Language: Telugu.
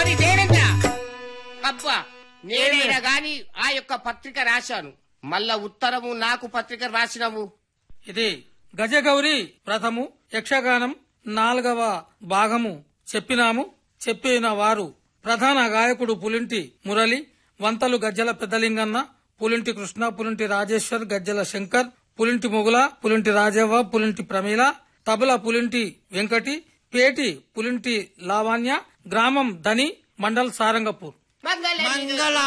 ఓరి దేవేంద్ర అబ్బా నేనైనా గాని ఆ యొక్క పత్రిక రాశాను మళ్ళా ఉత్తరము నాకు పత్రిక రాసినవు ఇది గజగౌరి రథము యక్షగానం నాలుగవ భాగము చెప్పినాము చెప్పిన వారు ప్రధాన గాయకుడు పులింటి మురళి వంతలు గజ్జల పెద్దలింగన్న పులింటి కృష్ణ పులింటి రాజేశ్వర్ గజ్జల శంకర్ పులింటి మొగుల పులింటి రాజవ్వ పులింటి ప్రమీల తబల పులింటి వెంకటి పేటి పులింటి లావణ్య గ్రామం ధని మండల్ సారంగపూర్ మంగళ మంగళ